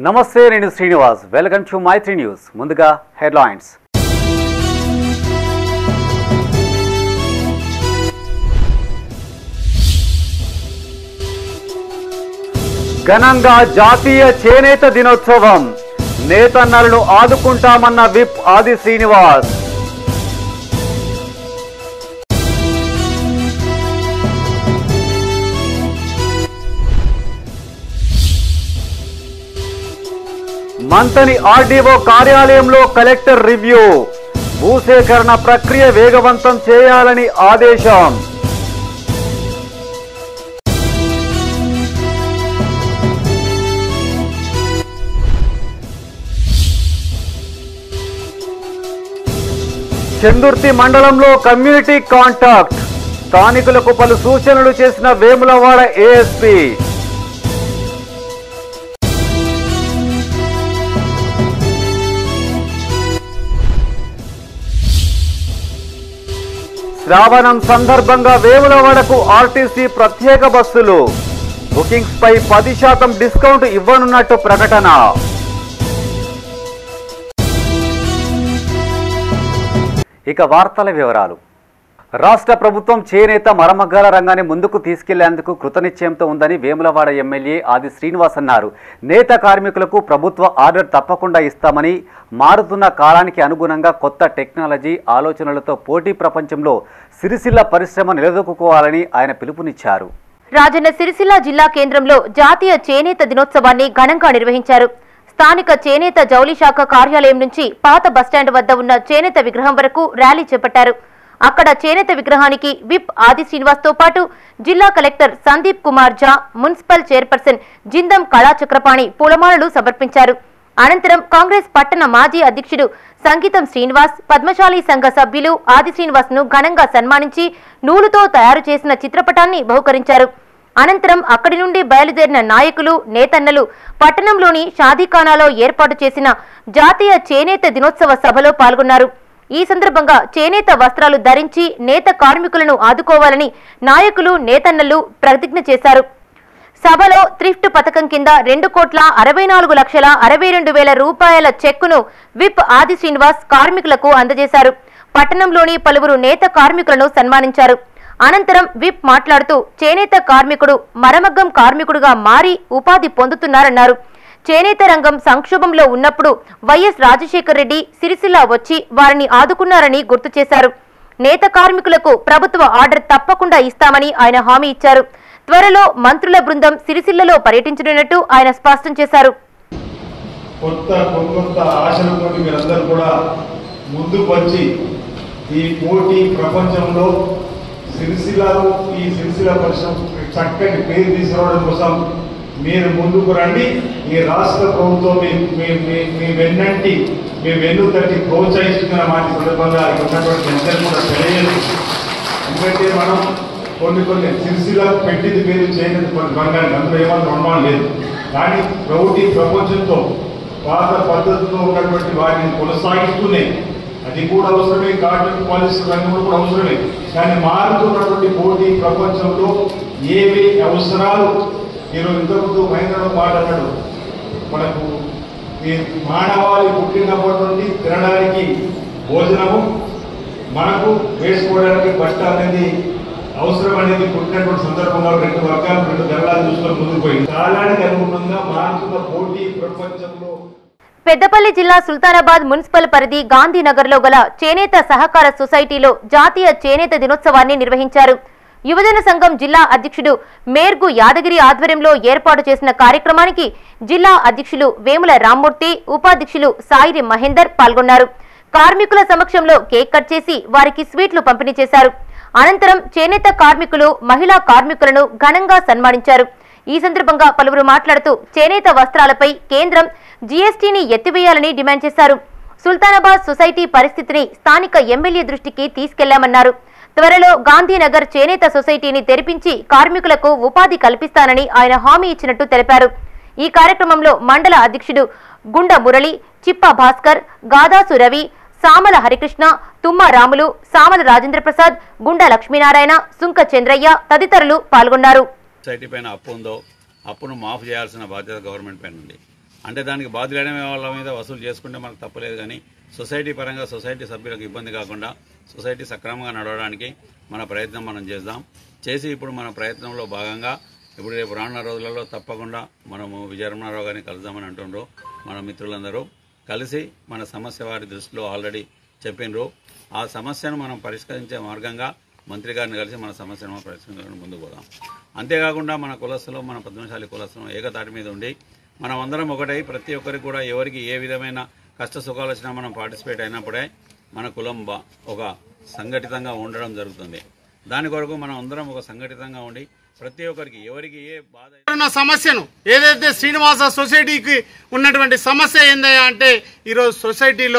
నమస్తే నేను Srinivas welcome to my three news ముందుగా హెడ్లైన్స్ ఘనంగా జాతీయ చేనేత దినోత్సవం నేతన్నలను ఆదుకుంటామన్న విప్ ఆది శ్రీనివాస్ మంతని ఆర్డీఓ కార్యాలయంలో కలెక్టర్ రివ్యూ భూసేకరణ ప్రక్రియ వేగవంతం చేయాలని ఆదేశం చందుర్తి మండలంలో కమ్యూనిటీ కాంటాక్ట్ స్థానికులకు పలు సూచనలు చేసిన వేములవాడ ఏఎస్పీ శ్రావణం సందర్భంగా వేములవాడకు ఆర్టీసీ ప్రత్యేక బస్సులు బుకింగ్స్ పై పది శాతం డిస్కౌంట్ ఇవ్వనున్నట్టు ప్రకటన ఇక వార్తల వివరాలు రాష్ట్ర ప్రభుత్వం చేనేత మరమగ్గాల రంగాన్ని ముందుకు తీసుకెళ్లేందుకు కృతనిశ్చయంతో ఉందని వేములవాడ ఎమ్మెల్యే ఆది శ్రీనివాస్ అన్నారు నేత కార్మికులకు ప్రభుత్వ ఆర్డర్ తప్పకుండా ఇస్తామని మారుతున్న కాలానికి అనుగుణంగా కొత్త టెక్నాలజీ ఆలోచనలతో పోటీ ప్రపంచంలో సిరిసిల్ల పరిశ్రమ నిలదొక్కుకోవాలని ఆయన పిలుపునిచ్చారు రాజన్న సిరిసిల్ల జిల్లా కేంద్రంలో జాతీయ చేనేత దినోత్సవాన్ని ఘనంగా నిర్వహించారు స్థానిక చేనేత జౌళి శాఖ కార్యాలయం నుంచి పాత బస్టాండ్ వద్ద ఉన్న చేనేత విగ్రహం వరకు ర్యాలీ చేపట్టారు అక్కడ చేనేత విగ్రహానికి విప్ ఆది శ్రీనివాస్ తో పాటు జిల్లా collector Sandeep Kumar Jha municipal chairperson Jindam Kala Chakrapani పూలమాలలు సమర్పించారు అనంతరం కాంగ్రెస్ పట్టణ మాజీ అధ్యక్షుడు సంగీతం శ్రీనివాస్ పద్మశాలి సంఘ సభ్యులు ఆది శ్రీనివాస్ ను ఘనంగా సన్మానించి నూలుతో తయారు చేసిన చిత్రపటాన్ని బహుకరించారు అనంతరం అక్కడి నుండి బయలుదేరిన నాయకులు నేతన్నలు పట్టణంలోని షాదీఖానాలో ఏర్పాటు చేసిన జాతీయ చేనేత దినోత్సవ సభలో పాల్గొన్నారు ఈ సందర్భంగా చేనేత వస్త్రాలు ధరించి నేత కార్మికులను ఆదుకోవాలని నాయకులు నేతన్నలు ప్రతిజ్ఞ చేశారు సభలో థ్రిఫ్ట్ పథకం కింద రెండు కోట్ల అరవై నాలుగు లక్షల అరవై రెండు వేల రూపాయల చెక్కును విప్ ఆది శ్రీనివాస్ కార్మికులకు అందజేశారు పట్టణంలోని పలువురు నేత కార్మికులను సన్మానించారు అనంతరం విప్ మాట్లాడుతూ చేనేత కార్మికుడు మరమగ్గం కార్మికుడుగా మారి ఉపాధి పొందుతున్నారన్నారు చేనేత రంగం సంక్షోభంలో ఉన్నప్పుడు వైఎస్ రాజశేఖర్ రెడ్డి సిరిసిల్ల వచ్చి వారిని ఆదుకున్నారని గుర్తు చేశారు నేత కార్మికులకు ప్రభుత్వ ఆర్డర్ తప్పకుండా ఇస్తామని ఆయన హామీ ఇచ్చారు త్వరలో మంత్రుల బృందం సిరిసిల్లలో పర్యటించనున్నట్టు ఆయన స్పష్టం చేశారు కొత్త కొత్త ఆశలతో మీరందరూ కూడా ముందుకు వచ్చి ఈ పోటీ ప్రపంచంలో సిరిసిల్లాలో ఈ సిరిసిల్ల పరిశ్రమ చక్కని పేరు తీసుకురావడం కోసం మీరు ముందుకు రండి ఈ రాష్ట్ర ప్రభుత్వం మీ మీ- మీ- మీ వెన్నంటి మీ వెన్ను తట్టి ప్రోత్సహిస్తున్న మాట సందర్భంగా ఇక్కడ ఉన్నటువంటి అందరూ కూడా తెలియజేస్తుంది ఎందుకంటే మనం కొన్ని కొన్ని సిరిసిల్లకు పెట్టింది పేరు చేయలేదు కొన్ని రంగానికి అందులో ఏమాత్రం అనుమానం లేదు కానీ ప్రౌఢి ప్రపంచంతో పాత పద్ధతితో ఉన్నటువంటి వాటిని కొనసాగిస్తూనే అది కూడా అవసరమే కాటన్ పాలిస్ రంగంలో కూడా అవసరమే కానీ మారుతున్నటువంటి పోటీ ప్రపంచంలో ఏవి అవసరాలు ఈరోజు ఇంతకుముందు మహేంద్ర మాట అన్నాడు మనకు ఈ మానవాళి పుట్టినప్పటి నుండి తినడానికి భోజనము మనకు వేసుకోవడానికి బట్ట అనేది అవసరం అనేది పుట్టినటువంటి సందర్భంగా రెండు వర్గాలు రెండు ధరలాలు చూసుకొని ముందుకు పోయింది కాలానికి అనుగుణంగా మారుతున్న పోటీ ప్రపంచంలో పెద్దపల్లి జిల్లా సుల్తానాబాద్ మున్సిపల్ పరిధి గాంధీనగర్లో గల చేనేత సహకార సొసైటీలో జాతీయ చేనేత దినోత్సవాన్ని నిర్వహించారు యువజన సంఘం జిల్లా అధ్యక్షుడు మేర్గు యాదగిరి ఆధ్వర్యంలో ఏర్పాటు చేసిన కార్యక్రమానికి జిల్లా అధ్యక్షులు వేముల రామ్మూర్తి ఉపాధ్యక్షులు సాయిరి మహేందర్ పాల్గొన్నారు కార్మికుల సమక్షంలో కేక్ కట్ చేసి వారికి స్వీట్లు పంపిణీ చేశారు అనంతరం చేనేత కార్మికులు మహిళా కార్మికులను ఘనంగా సన్మానించారు ఈ సందర్భంగా పలువురు మాట్లాడుతూ చేనేత వస్త్రాలపై కేంద్రం జీఎస్టీని ఎత్తివేయాలని డిమాండ్ చేశారు సుల్తానాబాద్ సొసైటీ పరిస్థితిని స్థానిక ఎమ్మెల్యే దృష్టికి తీసుకెళ్లామన్నారు త్వరలో గాంధీనగర్ చేనేత సొసైటీని తెరిపించి కార్మికులకు ఉపాధి కల్పిస్తానని ఆయన హామీ ఇచ్చినట్టు తెలిపారు ఈ కార్యక్రమంలో మండల అధ్యక్షుడు గుండ మురళి చిప్ప భాస్కర్ గాదాసు రవి సామల హరికృష్ణ తుమ్మ రాములు సామల రాజేంద్ర ప్రసాద్ గుండ లక్ష్మీనారాయణ సుంక చంద్రయ్య తదితరులు పాల్గొన్నారు సొసైటీ పైన అప్పు ఉందో అప్పును మాఫ్ చేయాల్సిన బాధ్యత గవర్నమెంట్ పైన ఉంది అంటే దానికి బాధ్యులైన వాళ్ళ మీద వసూలు చేసుకుంటే మనకు తప్పలేదు కానీ సొసైటీ పరంగా సొసైటీ సభ్యులకు ఇబ్బంది కాకుండా సొసైటీ సక్రమంగా నడవడానికి మన ప్రయత్నం మనం చేద్దాం చేసి ఇప్పుడు మన ప్రయత్నంలో భాగంగా ఇప్పుడు రేపు రానున్న రోజులలో తప్పకుండా మనము విజయరమణారావు గారిని కలుద్దామని అంటుండ్రు మన మిత్రులందరూ కలిసి మన సమస్య వారి దృష్టిలో ఆల్రెడీ చెప్పిండ్రు ఆ సమస్యను మనం పరిష్కరించే మార్గంగా మంత్రి గారిని కలిసి మన సమస్యను మనం పరిష్కరించడానికి ముందుకు పోదాం అంతేకాకుండా మన కులస్తులు మన పద్మశాలి కులస్తులు ఏకతాటి మీద ఉండి మనం అందరం ఒకటై ప్రతి ఒక్కరికి కూడా ఎవరికి ఏ విధమైన కష్ట సుఖాలు వచ్చినా మనం పార్టిసిపేట్ అయినప్పుడే మన కులం బా ఒక సంఘటితంగా ఉండడం జరుగుతుంది దాని కొరకు మనం అందరం ఒక సంఘటితంగా ఉండి ప్రతి ఒక్కరికి ఎవరికి ఏ బాధ ఉన్న సమస్యను ఏదైతే శ్రీనివాస సొసైటీకి ఉన్నటువంటి సమస్య ఏందయ్యా అంటే ఈరోజు సొసైటీలో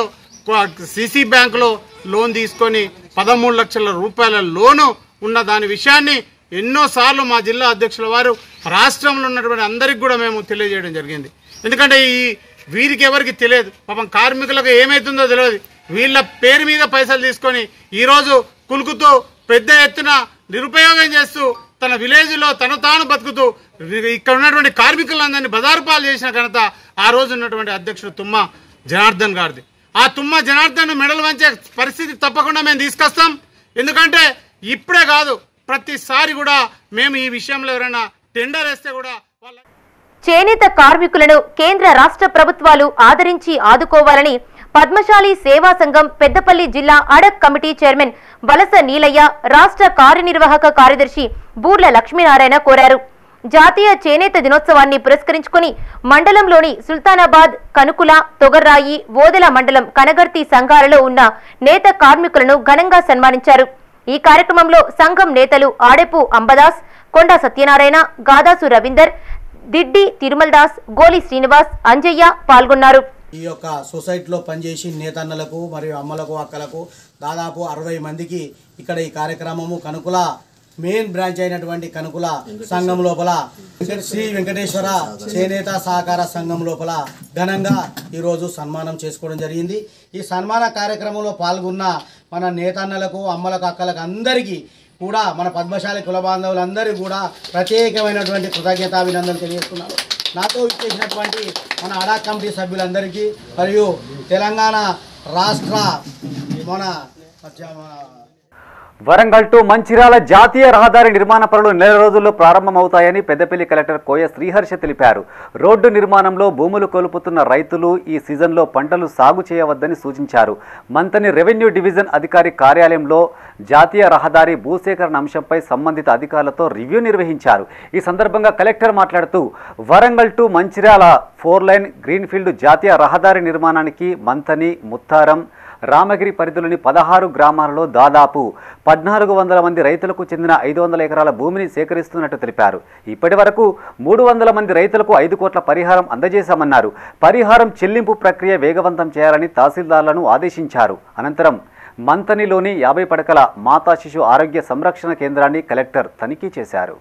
సిసి బ్యాంకులో లోన్ తీసుకొని పదమూడు లక్షల రూపాయల లోను ఉన్న దాని విషయాన్ని ఎన్నోసార్లు మా జిల్లా అధ్యక్షుల వారు రాష్ట్రంలో ఉన్నటువంటి అందరికి కూడా మేము తెలియజేయడం జరిగింది ఎందుకంటే ఈ వీరికి ఎవరికి తెలియదు పాపం కార్మికులకు ఏమైతుందో తెలియదు వీళ్ళ పేరు మీద పైసలు తీసుకొని ఈరోజు కులుకుతూ పెద్ద ఎత్తున నిరుపయోగం చేస్తూ తన విలేజ్లో తను తాను బతుకుతూ ఇక్కడ ఉన్నటువంటి కార్మికులందరినీ బజారు పాలు చేసిన ఘనత ఆ రోజు ఉన్నటువంటి అధ్యక్షుడు తుమ్మ జనార్దన్ గారిది ఆ తుమ్మ జనార్దన్ మెడలు వంచే పరిస్థితి తప్పకుండా మేము తీసుకొస్తాం ఎందుకంటే ఇప్పుడే కాదు ప్రతిసారి కూడా మేము ఈ విషయంలో ఎవరైనా టెండర్ వేస్తే కూడా వాళ్ళ చేనేత కార్మికులను కేంద్ర రాష్ట్ర ప్రభుత్వాలు ఆదరించి ఆదుకోవాలని పద్మశాలి సేవా సంఘం పెద్దపల్లి జిల్లా అడక్ కమిటీ చైర్మన్ వలస నీలయ్య రాష్ట్ర కార్యనిర్వాహక కార్యదర్శి బూర్ల లక్ష్మీనారాయణ కోరారు జాతీయ చేనేత దినోత్సవాన్ని పురస్కరించుకుని మండలంలోని సుల్తానాబాద్ కనుకుల తొగర్రాయి ఓదెల మండలం కనగర్తి సంఘాలలో ఉన్న నేత కార్మికులను ఘనంగా సన్మానించారు ఈ కార్యక్రమంలో సంఘం నేతలు ఆడెపు అంబదాస్ కొండ సత్యనారాయణ గాదాసు రవీందర్ దిడ్డి తిరుమల్ దాస్ గోలి శ్రీనివాస్ అంజయ్య పాల్గొన్నారు ఈ యొక్క సొసైటీలో పనిచేసి నేతన్నలకు మరియు అమ్మలకు అక్కలకు దాదాపు అరవై మందికి ఇక్కడ ఈ కార్యక్రమము కనుకుల మెయిన్ బ్రాంచ్ అయినటువంటి కనుకుల సంఘం లోపల శ్రీ వెంకటేశ్వర చేనేత సహకార సంఘం లోపల ఘనంగా ఈరోజు సన్మానం చేసుకోవడం జరిగింది ఈ సన్మాన కార్యక్రమంలో పాల్గొన్న మన నేతన్నలకు అమ్మలకు అక్కలకు అందరికీ కూడా మన పద్మశాలి కుల బాంధవులందరికీ కూడా ప్రత్యేకమైనటువంటి కృతజ్ఞతాభినందనలు తెలియజేస్తున్నాను నాతో ఇచ్చేసినటువంటి మన అడా కమిటీ సభ్యులందరికీ మరియు తెలంగాణ రాష్ట్ర మన మన వరంగల్ టు మంచిర్యాల జాతీయ రహదారి నిర్మాణ పనులు నెల రోజుల్లో ప్రారంభమవుతాయని పెద్దపల్లి కలెక్టర్ కోయ శ్రీహర్ష తెలిపారు రోడ్డు నిర్మాణంలో భూములు కోల్పోతున్న రైతులు ఈ సీజన్లో పంటలు సాగు చేయవద్దని సూచించారు మంతని రెవెన్యూ డివిజన్ అధికారి కార్యాలయంలో జాతీయ రహదారి భూసేకరణ అంశంపై సంబంధిత అధికారులతో రివ్యూ నిర్వహించారు ఈ సందర్భంగా కలెక్టర్ మాట్లాడుతూ Warangal to Mancherial four lane greenfield జాతీయ రహదారి నిర్మాణానికి మంతని ముత్తారం రామగిరి పరిధిలోని పదహారు గ్రామాలలో దాదాపు పద్నాలుగు వందల మంది రైతులకు చెందిన ఐదు వందల ఎకరాల భూమిని సేకరిస్తున్నట్టు తెలిపారు ఇప్పటి వరకు మూడు వందల మంది రైతులకు ఐదు కోట్ల పరిహారం అందజేశామన్నారు పరిహారం చెల్లింపు ప్రక్రియ వేగవంతం చేయాలని తహసీల్దార్లను ఆదేశించారు అనంతరం మంతనిలోని యాభై పడకల మాతా శిశు ఆరోగ్య సంరక్షణ కేంద్రాన్ని కలెక్టర్ తనిఖీ చేశారు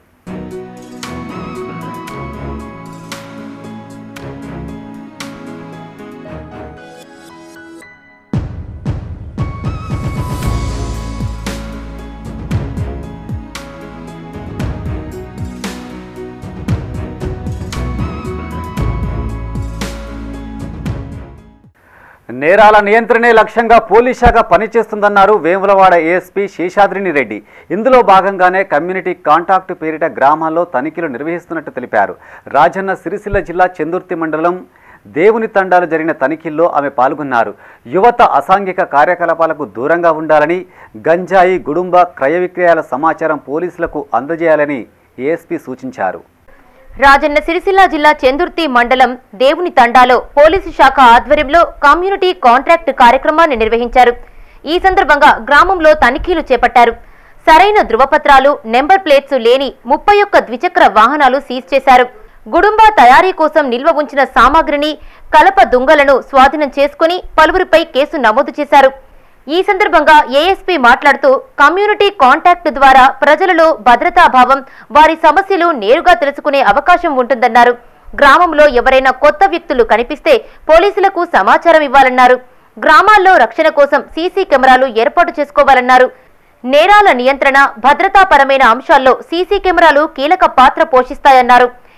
నేరాల నియంత్రణే లక్ష్యంగా పోలీస్ శాఖ పనిచేస్తుందన్నారు వేములవాడ ఏఎస్పీ శేషాద్రిని రెడ్డి ఇందులో భాగంగానే కమ్యూనిటీ కాంటాక్ట్ పేరిట గ్రామాల్లో తనిఖీలు నిర్వహిస్తున్నట్టు తెలిపారు రాజన్న సిరిసిల్ల జిల్లా చందుర్తి మండలం దేవుని తండాలు జరిగిన తనిఖీల్లో ఆమె పాల్గొన్నారు యువత అసాంఘిక కార్యకలాపాలకు దూరంగా ఉండాలని గంజాయి గుడుంబ క్రయ విక్రయాల సమాచారం పోలీసులకు అందజేయాలని ఏఎస్పీ సూచించారు రాజన్న సిరిసిల్ల జిల్లా చెందుర్తి మండలం దేవుని తండాలో పోలీసు శాఖ ఆధ్వర్యంలో కమ్యూనిటీ కాంట్రాక్ట్ కార్యక్రమాన్ని నిర్వహించారు ఈ సందర్భంగా గ్రామంలో తనిఖీలు చేపట్టారు సరైన ధృవపత్రాలు నెంబర్ ప్లేట్స్ లేని ముప్పై ఒక్క ద్విచక్ర వాహనాలు సీజ్ చేశారు గుడుంబ తయారీ కోసం నిల్వ ఉంచిన సామాగ్రిని కలప దుంగలను స్వాధీనం చేసుకుని పలువురిపై కేసు నమోదు చేశారు ఈ సందర్భంగా ఏఎస్పీ మాట్లాడుతూ కమ్యూనిటీ కాంటాక్ట్ ద్వారా ప్రజలలో భద్రతాభావం వారి సమస్యలు నేరుగా తెలుసుకునే అవకాశం ఉంటుందన్నారు గ్రామంలో ఎవరైనా కొత్త వ్యక్తులు కనిపిస్తే పోలీసులకు సమాచారం ఇవ్వాలన్నారు గ్రామాల్లో రక్షణ కోసం సీసీ కెమెరాలు ఏర్పాటు చేసుకోవాలన్నారు నేరాల నియంత్రణ భద్రతాపరమైన అంశాల్లో సీసీ కెమెరాలు కీలక పాత్ర పోషిస్తాయన్నారు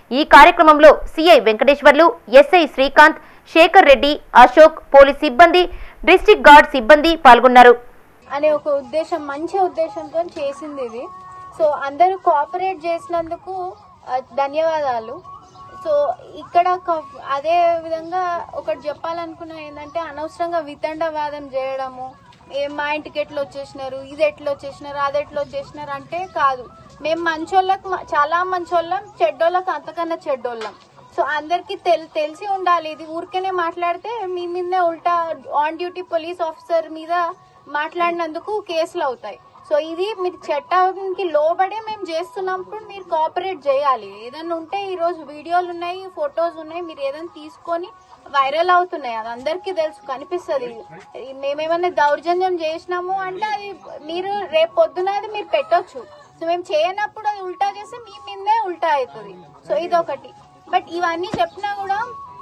ఈ కార్యక్రమంలో CI Venkateswarlu SI Srikanth Shekar Reddy Ashok police సిబ్బంది డిస్టిక్ గార్డ్ సిబ్బంది పాల్గొన్నారు అనే ఒక ఉద్దేశం మంచి ఉద్దేశంతో చేసింది ఇది సో అందరూ కోఆపరేట్ చేసినందుకు ఆ, ధన్యవాదాలు సో ఇక్కడ క- అదే విధంగా ఒకటి చెప్పాలనుకున్నా ఏంటంటే అనవసరంగా వితండవాదం చేయడము ఏ మా ఇంటికి ఎట్లా వచ్చేసినారు ఇది ఎట్లా వచ్చేసినారు అది ఎట్లా వచ్చేసినారు అంటే కాదు మేము మంచోళ్ళకి మ- చాలా మంచోళ్ళం చెడ్డోళ్ళకి అంతకన్నా చెడ్డోళ్ళం సో అందరికి తెల్ తెలిసి ఉండాలి ఇది ఊరికేనే మాట్లాడితే మీ మీదనే ఉల్టా ఆన్ డ్యూటీ పోలీస్ ఆఫీసర్ మీద మాట్లాడినందుకు కేసులు అవుతాయి సో ఇది మీరు చట్టానికి లోబడే మేము చేస్తున్నప్పుడు మీరు కోఆపరేట్ చేయాలి ఏదైనా ఉంటే ఈ రోజు వీడియోలు ఉన్నాయి ఫొటోస్ ఉన్నాయి మీరు ఏదైనా తీసుకొని వైరల్ అవుతున్నాయి అది అందరికీ తెలుసు కనిపిస్తుంది మేమేమైనా దౌర్జన్యం చేసినాము అంటే అది మీరు రేపు పొద్దున అది మీరు పెట్టొచ్చు సో మేము చేయనప్పుడు అది ఉల్టా చేస్తే మీ మీదే ఉల్టా అవుతుంది సో ఇదొకటి బట్ ఇవన్నీ చెప్పినా కూడా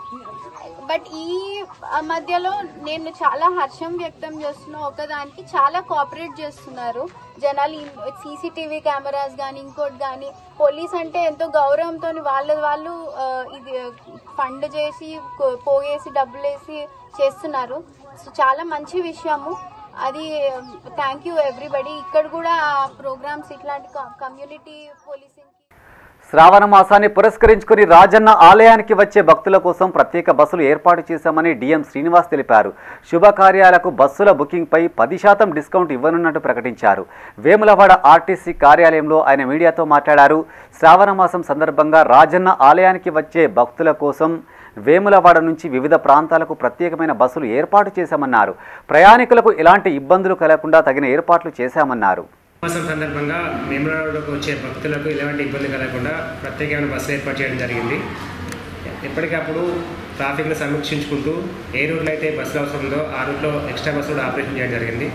బట్ ఈ మధ్యలో నేను చాలా హర్షం వ్యక్తం చేస్తున్నా ఒకదానికి చాలా కోఆపరేట్ చేస్తున్నారు జనాలు సీసీటీవీ కెమెరాస్ కానీ ఇంకోటి కానీ పోలీస్ అంటే ఎంతో గౌరవంతో వాళ్ళ వాళ్ళు ఆ, ఇది ఫండ్ చేసి కో- పోగేసి డబ్బులు వేసి చేస్తున్నారు సో చాలా మంచి విషయము అది థ్యాంక్ యూ ఎవ్రీబడి ఇక్కడ కూడా ప్రోగ్రామ్స్ ఇట్లాంటి కమ్యూనిటీ పోలీసింగ్ శ్రావణ మాసాన్ని పురస్కరించుకుని రాజన్న ఆలయానికి వచ్చే భక్తుల కోసం ప్రత్యేక బస్సులు ఏర్పాటు చేశామని డిఎం శ్రీనివాస్ తెలిపారు శుభకార్యాలకు బస్సుల బుకింగ్పై పది శాతం డిస్కౌంట్ ఇవ్వనున్నట్టు ప్రకటించారు వేములవాడ ఆర్టీసీ కార్యాలయంలో ఆయన మీడియాతో మాట్లాడారు శ్రావణ మాసం సందర్భంగా రాజన్న ఆలయానికి వచ్చే భక్తుల కోసం వేములవాడ నుంచి వివిధ ప్రాంతాలకు ప్రత్యేకమైన బస్సులు ఏర్పాటు చేశామన్నారు ప్రయాణికులకు ఎలాంటి ఇబ్బందులు కలగకుండా తగిన ఏర్పాట్లు చేశామన్నారు మాసం సందర్భంగా మేమరాడకు వచ్చే భక్తులకు ఎలాంటి ఇబ్బంది కలగకుండా ప్రత్యేకమైన బస్సు ఏర్పాటు చేయడం జరిగింది ఎప్పటికప్పుడు ట్రాఫిక్ను సమీక్షించుకుంటూ ఏ రూట్లో అయితే బస్సులు అవసరం ఉందో ఆ రూట్లో ఎక్స్ట్రా బస్సు కూడా ఆపరేషన్ చేయడం జరిగింది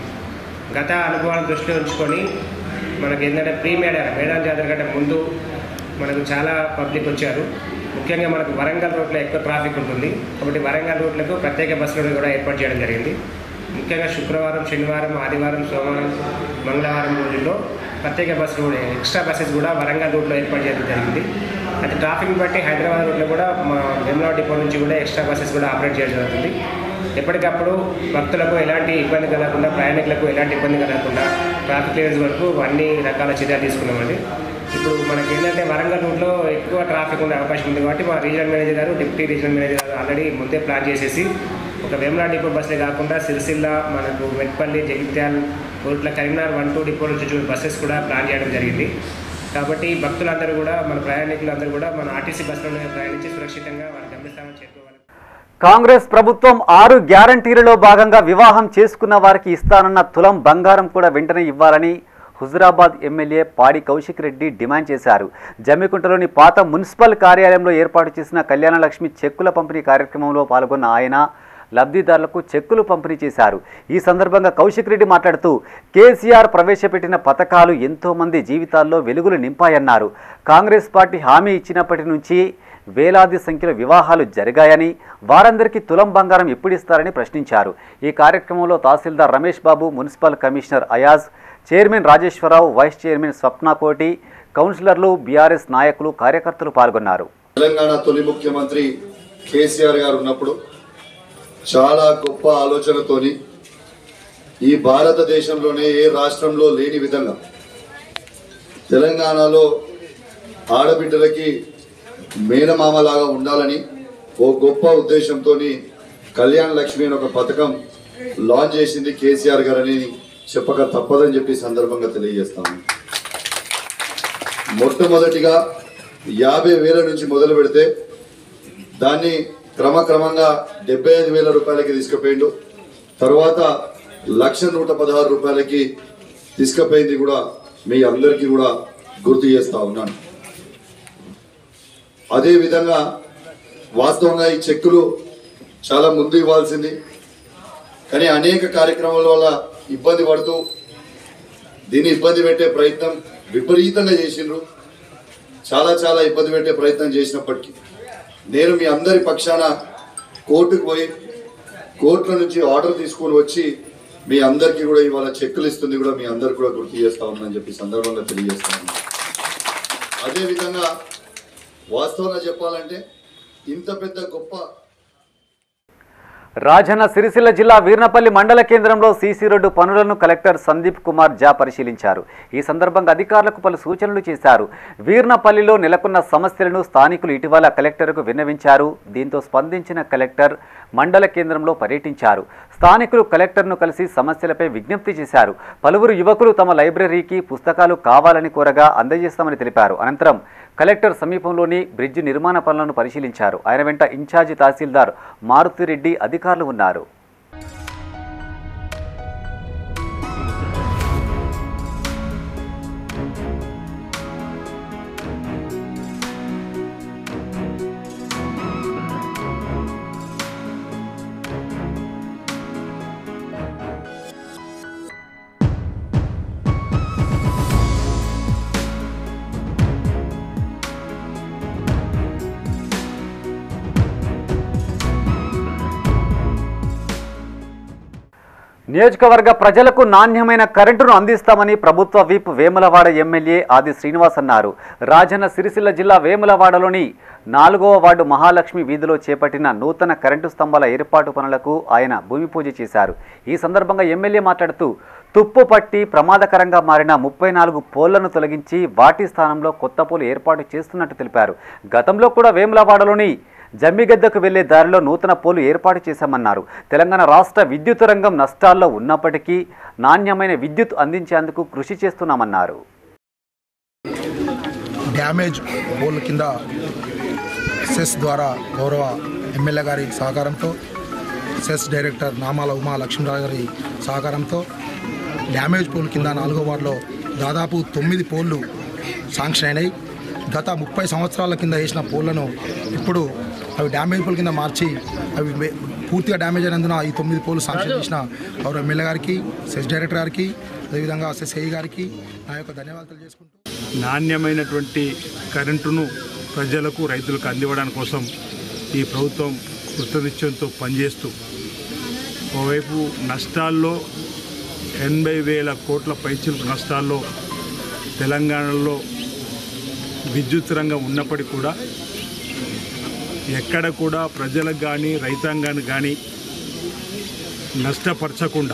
గత అనుభవాలను దృష్టిలో ఉంచుకొని మనకి ఏంటంటే ప్రీ మేడా మేడాన్ జాతర కంటే ముందు మనకు చాలా పబ్లిక్ వచ్చారు ముఖ్యంగా మనకు వరంగల్ రూట్లో ఎక్కువ ట్రాఫిక్ ఉంటుంది కాబట్టి వరంగల్ రూట్లకు ప్రత్యేక బస్సులను కూడా ఏర్పాటు చేయడం జరిగింది ముఖ్యంగా శుక్రవారం శనివారం ఆదివారం సోమవారం మంగళవారం రోజుల్లో ప్రత్యేక బస్సులు కూడా ఎక్స్ట్రా బస్సెస్ కూడా వరంగల్ రూట్లో ఏర్పాటు చేయడం జరిగింది అయితే ట్రాఫిక్ బట్టి హైదరాబాద్ రూట్లో కూడా మా వెమ్లా డిపో నుంచి కూడా ఎక్స్ట్రా బస్సెస్ కూడా ఆపరేట్ చేయడం జరుగుతుంది ఎప్పటికప్పుడు భక్తులకు ఎలాంటి ఇబ్బంది కలగకుండా ప్రయాణికులకు ఎలాంటి ఇబ్బంది కలగకుండా ట్రాఫిక్ క్లియరెన్స్ వరకు అన్ని రకాల చర్యలు తీసుకున్నామండి ఇప్పుడు మనకి ఏంటంటే వరంగల్ రూట్లో ఎక్కువ ట్రాఫిక్ ఉండే అవకాశం ఉంది కాబట్టి మా రీజనల్ మేనేజర్ గారు డిప్యూటీ రీజనల్ మేనేజర్ గారు ఆల్రెడీ ముందే ప్లాన్ చేసేసి ఒక వేములా డిపో బస్సే కాకుండా సిరిసిల్ల మనకు మెట్పల్లి జగిత్యాల్ ఊట్ల కరీంనగర్ వన్ టూ డిపో నుంచి వచ్చిన బస్సెస్ కూడా ప్లాన్ చేయడం జరిగింది కాబట్టి భక్తులందరూ కూడా మన ప్రయాణికులందరూ కూడా మన ఆర్టీసీ బస్సులోనే ప్రయాణించి సురక్షితంగా వారి గమ్యస్థానం చేరుకోవాలి కాంగ్రెస్ ప్రభుత్వం ఆరు గ్యారంటీలలో భాగంగా వివాహం చేసుకున్న వారికి ఇస్తానన్న తులం బంగారం కూడా వెంటనే ఇవ్వాలని హుజురాబాద్ ఎమ్మెల్యే పాడి కౌశిక్ రెడ్డి డిమాండ్ చేశారు జమ్మికుంటలోని పాత మున్సిపల్ కార్యాలయంలో ఏర్పాటు చేసిన కళ్యాణలక్ష్మి చెక్కుల పంపిణీ కార్యక్రమంలో పాల్గొన్న ఆయన లబ్ధిదారులకు చెక్కులు పంపిణీ చేశారు ఈ సందర్భంగా కౌశిక్ రెడ్డి మాట్లాడుతూ కేసీఆర్ ప్రవేశపెట్టిన పథకాలు ఎంతో మంది జీవితాల్లో వెలుగులు నింపాయన్నారు కాంగ్రెస్ పార్టీ హామీ ఇచ్చినప్పటి నుంచి వేలాది సంఖ్యలో వివాహాలు జరిగాయని వారందరికీ తులం బంగారం ఎప్పుడిస్తారని ప్రశ్నించారు ఈ కార్యక్రమంలో tahsildar Ramesh Babu municipal commissioner Ayaz chairman Rajeshwararao vice chairman Swapna Koti కౌన్సిలర్లు బీఆర్ఎస్ నాయకులు కార్యకర్తలు పాల్గొన్నారు తెలంగాణ తొలి ముఖ్యమంత్రి కేసీఆర్ గారు ఉన్నప్పుడు చాలా గొప్ప ఆలోచనతోని ఈ భారతదేశంలోనే ఏ రాష్ట్రంలో లేని విధంగా తెలంగాణలో ఆడబిడ్డలకి మేనమామలాగా ఉండాలని ఓ గొప్ప ఉద్దేశంతో కళ్యాణ లక్ష్మి అని ఒక పథకం లాంచ్ చేసింది కేసీఆర్ గారని చెప్పక తప్పదని చెప్పి ఈ సందర్భంగా తెలియజేస్తాను మొట్టమొదటిగా యాభై వేల నుంచి మొదలు పెడితే దాన్ని క్రమక్రమంగా డెబ్బై ఐదు వేల రూపాయలకి తీసుకుపోయిండు తర్వాత లక్ష నూట పదహారు రూపాయలకి తీసుకుపోయింది కూడా మీ అందరికీ కూడా గుర్తు చేస్తా ఉన్నాను అదే విధంగా వాస్తవంగా ఈ చెక్కులు చాలా ముందు ఇవ్వాల్సింది కానీ అనేక కార్యక్రమాల వల్ల ఇబ్బంది పడుతూ దీన్ని ఇబ్బంది పెట్టే ప్రయత్నం విపరీతంగా చేసిండ్రు చాలా చాలా ఇబ్బంది పెట్టే ప్రయత్నం చేసినప్పటికీ నేను మీ అందరి పక్షాన కోర్టుకు పోయి కోర్టుల నుంచి ఆర్డర్ తీసుకొని వచ్చి మీ అందరికీ కూడా ఇవాళ చెక్కులు ఇస్తుంది కూడా మీ అందరికి కూడా గుర్తు చేస్తా ఉందని చెప్పి సందర్భంగా తెలియజేస్తా ఉన్నాను అదేవిధంగా వాస్తవంగా చెప్పాలంటే ఇంత పెద్ద గొప్ప రాజన్న సిరిసిల్ల జిల్లా వీర్నపల్లి మండల కేంద్రంలో సీసీ రోడ్డు పనులను కలెక్టర్ సందీప్ కుమార్ జా పరిశీలించారు ఈ సందర్భంగా అధికారులకు పలు సూచనలు చేశారు వీర్నపల్లిలో నెలకొన్న సమస్యలను స్థానికులు ఇటీవల కలెక్టర్కు విన్నవించారు దీంతో స్పందించిన కలెక్టర్ మండల కేంద్రంలో పర్యటించారు స్థానికులు కలెక్టర్ను కలిసి సమస్యలపై విజ్ఞప్తి చేశారు పలువురు యువకులు తమ లైబ్రరీకి పుస్తకాలు కావాలని కోరగా అందజేస్తామని తెలిపారు అనంతరం కలెక్టర్ సమీపంలోని బ్రిడ్జి నిర్మాణ పనులను పరిశీలించారు ఆయన వెంట ఇన్ఛార్జి తహసీల్దార్ మారుతిరెడ్డి అధికారులు ఉన్నారు నియోజకవర్గ ప్రజలకు నాణ్యమైన కరెంటును అందిస్తామని ప్రభుత్వ విప్ వేములవాడ ఎమ్మెల్యే ఆది శ్రీనివాస్ అన్నారు రాజన్న సిరిసిల్ల జిల్లా వేములవాడలోని నాలుగవ వార్డు మహాలక్ష్మి వీధిలో చేపట్టిన నూతన కరెంటు స్తంభాల ఏర్పాటు పనులకు ఆయన భూమి పూజ చేశారు ఈ సందర్భంగా ఎమ్మెల్యే మాట్లాడుతూ తుప్పు పట్టి ప్రమాదకరంగా మారిన ముప్పై నాలుగు పోళ్లను తొలగించి వాటి స్థానంలో కొత్త పోలు ఏర్పాటు చేస్తున్నట్టు తెలిపారు గతంలో కూడా వేములవాడలోని జమ్మిగద్దకు వెళ్లే దారిలో నూతన పోలు ఏర్పాటు చేశామన్నారు తెలంగాణ రాష్ట్ర విద్యుత్ రంగం నష్టాల్లో ఉన్నప్పటికీ నాణ్యమైన విద్యుత్ అందించేందుకు కృషి చేస్తున్నామన్నారు డ్యామేజ్ పోల్ కింద సెస్ ద్వారా గౌరవ ఎమ్మెల్యే గారి సహకారంతో సెస్ డైరెక్టర్ నామాల ఉమా లక్ష్మీరావు గారి సహకారంతో డ్యామేజ్ పోల్ కింద నాలుగో వార్డులో దాదాపు తొమ్మిది పోళ్ళు శాంక్షన్ అయినాయి గత ముప్పై సంవత్సరాల కింద వేసిన పోళ్లను ఇప్పుడు అవి డ్యామేజ్ పోల్ కింద మార్చి అవి వే- పూర్తిగా డ్యామేజ్ అయినందున ఈ తొమ్మిది పోలు శాంక్షన్ చేసిన గౌరవ ఎమ్మెల్యే గారికి సెస్ డైరెక్టర్ గారికి అదేవిధంగా సెస్ ఏఈ గారికి నా యొక్క ధన్యవాదాలు తెలియజేసుకుంటూ నాణ్యమైనటువంటి కరెంటును ప్రజలకు రైతులకు అందివ్వడానికి కోసం ఈ ప్రభుత్వం కృతనిశ్చయంతో పనిచేస్తూ ఓవైపు నష్టాల్లో ఎనభై వేల కోట్ల పైచిలకు నష్టాల్లో తెలంగాణలో విద్యుత్ రంగం ఉన్నప్పటికీ కూడా ఎక్కడ కూడా ప్రజలకు కానీ రైతాంగానికి కానీ నష్టపరచకుండా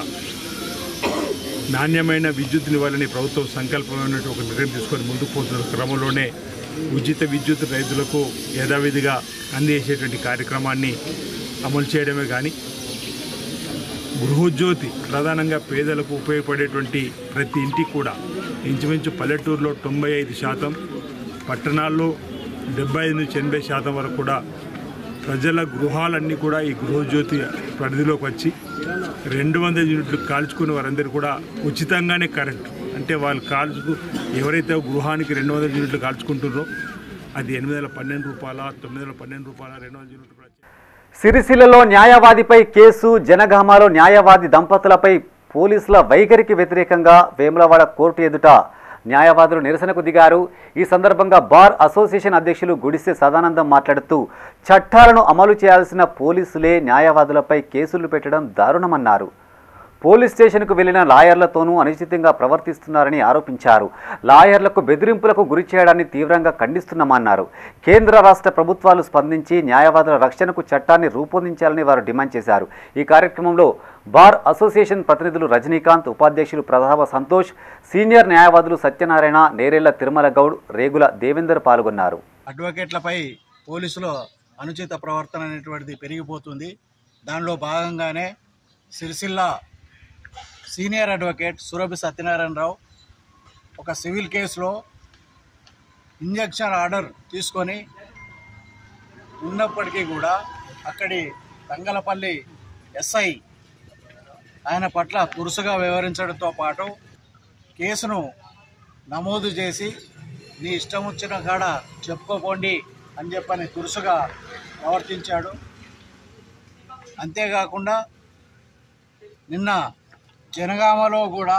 నాణ్యమైన విద్యుత్ని ఇవ్వాలని ప్రభుత్వం సంకల్పమైనటువంటి ఒక నిర్ణయం తీసుకొని ముందుకు పోతున్న క్రమంలోనే ఉచిత విద్యుత్ రైతులకు యథావిధిగా అందజేసేటువంటి కార్యక్రమాన్ని అమలు చేయడమే కానీ గృహోజ్యోతి ప్రధానంగా పేదలకు ఉపయోగపడేటువంటి ప్రతి ఇంటికి కూడా ఇంచుమించు పల్లెటూరులో తొంభై ఐదు శాతం పట్టణాల్లో డెబ్బై ఐదు నుంచి ఎనభై శాతం వరకు కూడా ప్రజల గృహాలన్నీ కూడా ఈ గృహజ్యోతి పరిధిలోకి వచ్చి రెండు వందల యూనిట్లు కాల్చుకునే వారందరూ కూడా ఉచితంగానే కరెంట్ అంటే వాళ్ళు కాల్చుకు ఎవరైతే గృహానికి రెండు వందల యూనిట్లు కాల్చుకుంటున్నారో అది ఎనిమిది వందల పన్నెండు రూపాయల తొమ్మిది వందల పన్నెండు రూపాయల రెండు వందల యూనిట్లు కూడా సిరిసిల్లలో న్యాయవాదిపై కేసు జనగామాలో న్యాయవాది దంపతులపై పోలీసుల వైఖరికి వ్యతిరేకంగా వేములవాడ కోర్టు ఎదుట న్యాయవాదులు నిరసనకు దిగారు ఈ సందర్భంగా బార్ అసోసియేషన్ అధ్యక్షులు గుడిసె సదానందం మాట్లాడుతూ చట్టాలను అమలు చేయాల్సిన పోలీసులే న్యాయవాదులపై కేసులు పెట్టడం దారుణమన్నారు పోలీస్ స్టేషన్కు వెళ్లిన లాయర్లతోనూ అనుచితంగా ప్రవర్తిస్తున్నారని ఆరోపించారు లాయర్లకు బెదిరింపులకు గురి చేయడాన్ని తీవ్రంగా ఖండిస్తున్నామన్నారు కేంద్ర రాష్ట్ర ప్రభుత్వాలు స్పందించి న్యాయవాదుల రక్షణకు చట్టాన్ని రూపొందించాలని వారు డిమాండ్ చేశారు ఈ కార్యక్రమంలో బార్ అసోసియేషన్ ప్రతినిధులు రజనీకాంత్ ఉపాధ్యక్షులు ప్రతాప సంతోష్ సీనియర్ న్యాయవాదులు సత్యనారాయణ నేరెళ్ల తిరుమల గౌడ్ రేగుల దేవేందర్ పాల్గొన్నారు అడ్వకేట్లపై పోలీసుల అనుచిత ప్రవర్తన అనేటువంటిది పెరిగిపోతుంది దానిలో భాగంగానే సిరిసిల్ల సీనియర్ అడ్వకేట్ సురభి సత్యనారాయణరావు ఒక సివిల్ కేసులో ఇంజక్షన్ ఆర్డర్ తీసుకొని ఉన్నప్పటికీ కూడా అక్కడి తంగలపల్లి ఎస్ఐ ఆయన పట్ల తురుసుగా వ్యవహరించడంతో పాటు కేసును నమోదు చేసి నీ ఇష్టం వచ్చిన కాడ చెప్పుకోపోండి అని చెప్పని తురుసుగా ప్రవర్తించాడు అంతేకాకుండా నిన్న జనగామలో కూడా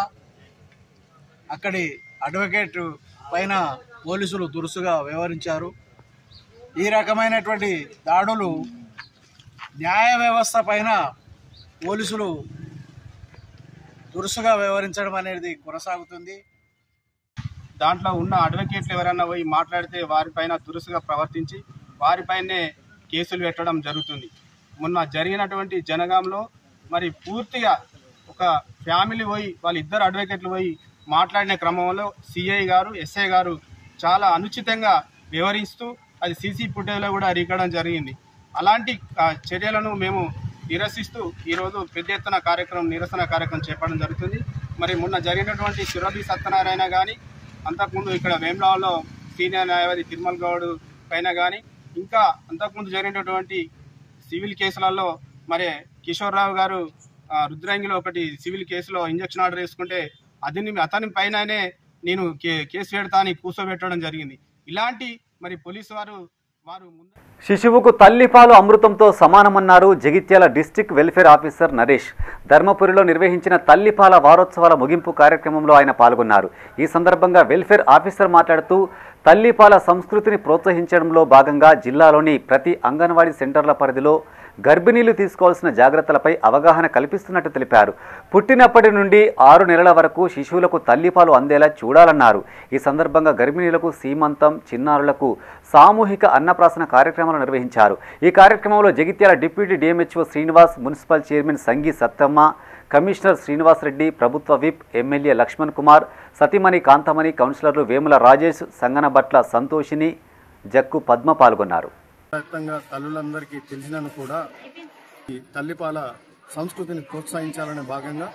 అక్కడి అడ్వకేట్ పైన పోలీసులు దురుసుగా వ్యవహరించారు ఈ రకమైనటువంటి దాడులు న్యాయ వ్యవస్థ పైన పోలీసులు దురుసుగా వ్యవహరించడం అనేది కొనసాగుతుంది దాంట్లో ఉన్న అడ్వకేట్లు ఎవరైనా పోయి మాట్లాడితే వారిపైన దురుసుగా ప్రవర్తించి వారిపైనే కేసులు పెట్టడం జరుగుతుంది మొన్న జరిగినటువంటి జనగాంలో మరి పూర్తిగా ఒక ఫ్యామిలీ పోయి వాళ్ళ ఇద్దరు అడ్వకేట్లు పోయి మాట్లాడిన క్రమంలో సిఐ గారు ఎస్ఐ గారు చాలా అనుచితంగా వివరిస్తూ అది సీసీ ఫుటేజ్లో కూడా రికార్డం జరిగింది అలాంటి ఆ, చర్యలను మేము నిరసిస్తూ ఈరోజు పెద్ద ఎత్తున కార్యక్రమం నిరసన కార్యక్రమం చేపట్టడం జరుగుతుంది మరి మొన్న జరిగినటువంటి సురభి సత్యనారాయణ కానీ అంతకుముందు ఇక్కడ వేములవాడలో సీనియర్ న్యాయవాది తిరుమల గౌడ్ పైన కానీ ఇంకా అంతకుముందు జరిగినటువంటి సివిల్ కేసులలో మరి కిషోర్ రావు గారు ఆ, రుద్రంగిలో ఒకటి సివిల్ కేసులో ఇంజక్షన్ ఆర్డర్ వేసుకుంటే అతని అతని పైననే నేను కే- కేసు పెడతా అని కూర్చోబెట్టడం జరిగింది ఇలాంటి మరి పోలీసు వారు వారు ముందు శిశువుకు తల్లిపాలు అమృతంతో సమానమన్నారు Jagtial district welfare officer Naresh ధర్మపురిలో నిర్వహించిన తల్లిపాల వారోత్సవాల ముగింపు కార్యక్రమంలో ఆయన పాల్గొన్నారు ఈ సందర్భంగా వెల్ఫేర్ ఆఫీసర్ మాట్లాడుతూ తల్లిపాల సంస్కృతిని ప్రోత్సహించడంలో భాగంగా జిల్లాలోని ప్రతి అంగన్వాడీ సెంటర్ల పరిధిలో గర్భిణీలు తీసుకోవాల్సిన జాగ్రత్తలపై అవగాహన కల్పిస్తున్నట్టు తెలిపారు పుట్టినప్పటి నుండి ఆరు నెలల వరకు శిశువులకు తల్లిపాలు అందేలా చూడాలన్నారు ఈ సందర్భంగా గర్భిణీలకు సీమంతం చిన్నారులకు సామూహిక అన్నప్రాసన కార్యక్రమాలు నిర్వహించారు ఈ కార్యక్రమంలో Jagtial deputy DMHO Srinivas municipal chairman Sangi Sattamma commissioner Srinivas Reddy ప్రభుత్వ విప్ ఎమ్మెల్యే లక్ష్మణ్ కుమార్ సతీమణి కాంతమణి కౌన్సిలర్లు వేముల రాజేష్ సంగనబట్ల సంతోషిని జక్కు పద్మ పాల్గొన్నారు వ్యాప్తంగా తల్లులందరికీ తెలిసినను కూడా ఈ తల్లిపాల సంస్కృతిని ప్రోత్సహించాలనే భాగంగా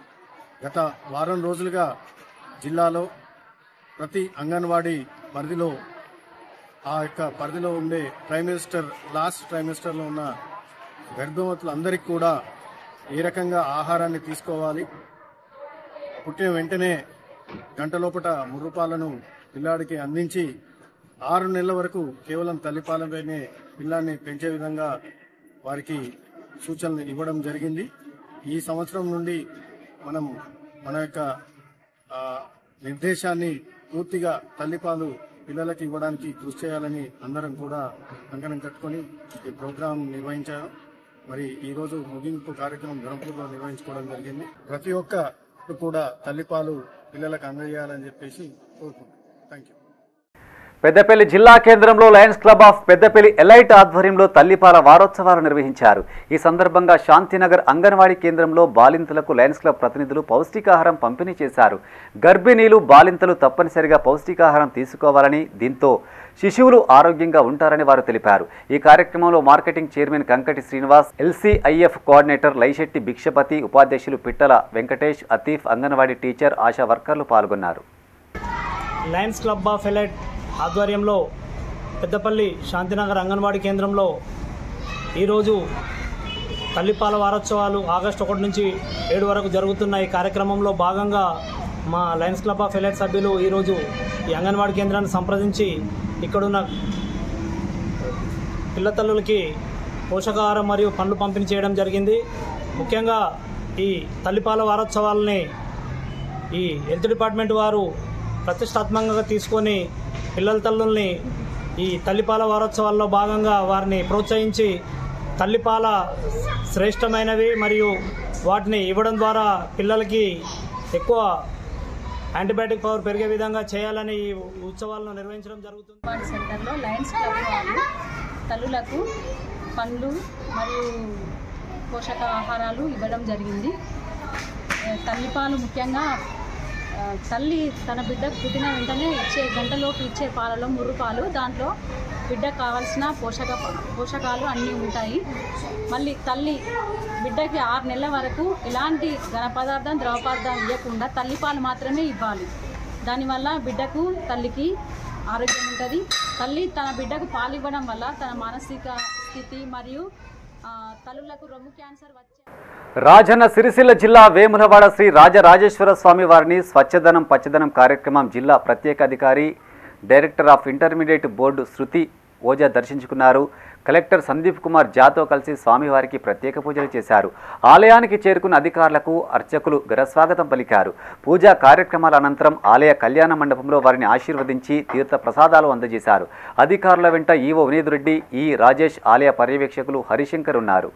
గత వారం రోజులుగా జిల్లాలో ప్రతి అంగన్వాడీ పరిధిలో ఆ యొక్క పరిధిలో ఉండే ట్రైమిస్టర్ లాస్ట్ ట్రైమిస్టర్లో ఉన్న గర్భవతులందరికీ కూడా ఏ రకంగా ఆహారాన్ని తీసుకోవాలి పుట్టిన వెంటనే గంట లోపట ముర్రుపాలను పిల్లాడికి అందించి ఆరు నెలల వరకు కేవలం తల్లిపాలపైనే పిల్లాన్ని పెంచే విధంగా వారికి సూచనలు ఇవ్వడం జరిగింది ఈ సంవత్సరం నుండి మనం మన యొక్క ఆ, నిర్దేశాన్ని పూర్తిగా తల్లిపాలు పిల్లలకి ఇవ్వడానికి కృషి చేయాలని అందరం కూడా కంకణం కట్టుకొని ఈ ప్రోగ్రాం నిర్వహించారు మరి ఈ రోజు ముగింపు కార్యక్రమం ధర్మపూర్లో నిర్వహించుకోవడం జరిగింది ప్రతి ఒక్క కూడా తల్లిపాలు పిల్లలకు అందజేయాలని చెప్పేసి కోరుకుంటున్నాం థ్యాంక్ యూ పెద్దపల్లి జిల్లా కేంద్రంలో Lions Club of Peddapalli elite ఆధ్వర్యంలో తల్లిపాల వారోత్సవాలు నిర్వహించారు ఈ సందర్భంగా శాంతినగర్ అంగన్వాడీ కేంద్రంలో బాలింతలకు లయన్స్ క్లబ్ ప్రతినిధులు పౌష్టికాహారం పంపిణీ చేశారు గర్భిణీలు బాలింతలు తప్పనిసరిగా పౌష్టికాహారం తీసుకోవాలని దీంతో శిశువులు ఆరోగ్యంగా ఉంటారని వారు తెలిపారు ఈ కార్యక్రమంలో marketing chairman Kankati Srinivas LCIF coordinator Laishetti Bhikshapathi ఉపాధ్యక్షులు పిట్టల వెంకటేష్ అతీఫ్ అంగన్వాడీ టీచర్ ఆశా వర్కర్లు పాల్గొన్నారు లయన్స్ క్లబ్ ఆఫ్ ఎలైట్ ఆధ్వర్యంలో పెద్దపల్లి శాంతినగర్ అంగన్వాడీ కేంద్రంలో ఈరోజు తల్లిపాల వారోత్సవాలు ఆగస్టు ఒకటి నుంచి ఏడు వరకు జరుగుతున్న ఈ కార్యక్రమంలో భాగంగా మా లయన్స్ క్లబ్ ఆఫ్ ఎలైట్ సభ్యులు ఈరోజు ఈ అంగన్వాడీ కేంద్రాన్ని సంప్రదించి ఇక్కడున్న పిల్ల తల్లులకి పోషకాహారం మరియు పండ్లు పంపిణీ చేయడం జరిగింది ముఖ్యంగా ఈ తల్లిపాల వారోత్సవాలని ఈ హెల్త్ డిపార్ట్మెంట్ వారు ప్రతిష్టాత్మకంగా తీసుకొని పిల్లల తల్లుల్ని ఈ తల్లిపాల వారోత్సవాల్లో భాగంగా వారిని ప్రోత్సహించి తల్లిపాల శ్రేష్టమైనవి మరియు వాటిని ఇవ్వడం ద్వారా పిల్లలకి ఎక్కువ యాంటీబయాటిక్ పవర్ పెరిగే విధంగా చేయాలని ఈ ఉత్సవాలను నిర్వహించడం జరుగుతుంది వార్డ్ సెంటర్లో లయన్స్ క్లబ్ వాళ్ళు తల్లులకు పండ్లు మరియు పోషకాహారాలు ఇవ్వడం జరిగింది ఏ, తల్లిపాలు ముఖ్యంగా ఆ, తల్లి తన బిడ్డకు పుట్టిన వెంటనే ఇచ్చే గంటలోపు ఇచ్చే పాలలో ముర్రు పాలు దాంట్లో బిడ్డకు కావాల్సిన పోషక పోషకాలు అన్నీ ఉంటాయి మళ్ళీ తల్లి బిడ్డకి ఆరు నెలల వరకు ఎలాంటి ఘన పదార్థం ద్రవ పదార్థం ఇవ్వకుండా తల్లిపాలు మాత్రమే ఇవ్వాలి దానివల్ల బిడ్డకు తల్లికి ఆరోగ్యం ఉంటుంది తల్లి తన బిడ్డకు పాలు ఇవ్వడం వల్ల తన మానసిక స్థితి మరియు ఆ, తల్లులకు రొమ్ము క్యాన్సర్ వచ్చే రాజన్న సిరిసిల్ల జిల్లా వేములవాడ శ్రీ రాజరాజేశ్వర స్వామి వారిని స్వచ్ఛదనం పచ్చదనం కార్యక్రమం జిల్లా ప్రత్యేక అధికారి director of intermediate board Shruti Ojha దర్శించుకున్నారు కలెక్టర్ సందీప్ కుమార్ జాతో కలిసి స్వామివారికి ప్రత్యేక పూజలు చేశారు ఆలయానికి చేరుకున్న అధికారులకు అర్చకులు ఘనస్వాగతం పలికారు పూజా కార్యక్రమాల అనంతరం ఆలయ కళ్యాణ మండపంలో వారిని ఆశీర్వదించి తీర్థ ప్రసాదాలు అందజేశారు అధికారుల వెంట ఈవో వినీద్ రెడ్డి ఈ రాజేష్ ఆలయ పర్యవేక్షకులు హరిశంకర్ ఉన్నారు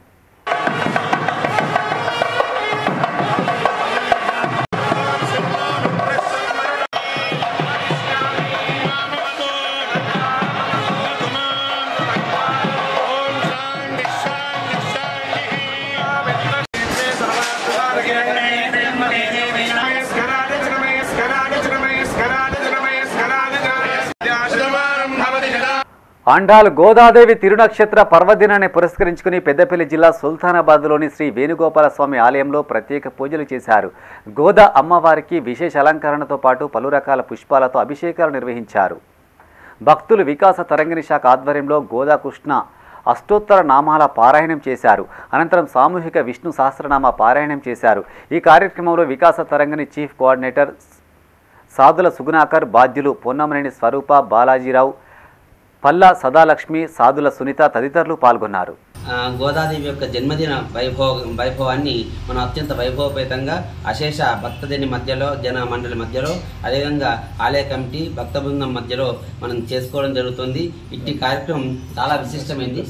ఆండాల్ గోదాదేవి తిరునక్షత్ర పర్వదినాన్ని పురస్కరించుకుని పెద్దపల్లి జిల్లా సుల్తానాబాద్లోని శ్రీ వేణుగోపాల స్వామి ఆలయంలో ప్రత్యేక పూజలు చేశారు గోదా అమ్మవారికి విశేష అలంకరణతో పాటు పలు రకాల పుష్పాలతో అభిషేకాలు నిర్వహించారు భక్తులు వికాస తరంగిణి శాఖ ఆధ్వర్యంలో గోదాకృష్ణ అష్టోత్తర నామాల పారాయణం చేశారు అనంతరం సామూహిక విష్ణు సహస్రనామ పారాయణం చేశారు ఈ కార్యక్రమంలో వికాస తరంగిణి చీఫ్ కోఆర్డినేటర్ సాధుల సుగుణాకర్ బాధ్యులు పొన్నమనేని స్వరూప బాలాజీరావు పల్లా సదాలక్ష్మి సాధుల సునీత తదితరులు పాల్గొన్నారు ఆ, గోదాదేవి యొక్క జన్మదిన వైభవ వైభవాన్ని మనం అత్యంత వైభవపేతంగా అశేష భక్తజని మధ్యలో జన మండలి మధ్యలో అదేవిధంగా ఆలయ కమిటీ భక్త బృందం మధ్యలో మనం చేసుకోవడం జరుగుతుంది ఇట్టి కార్యక్రమం చాలా విశిష్టమైంది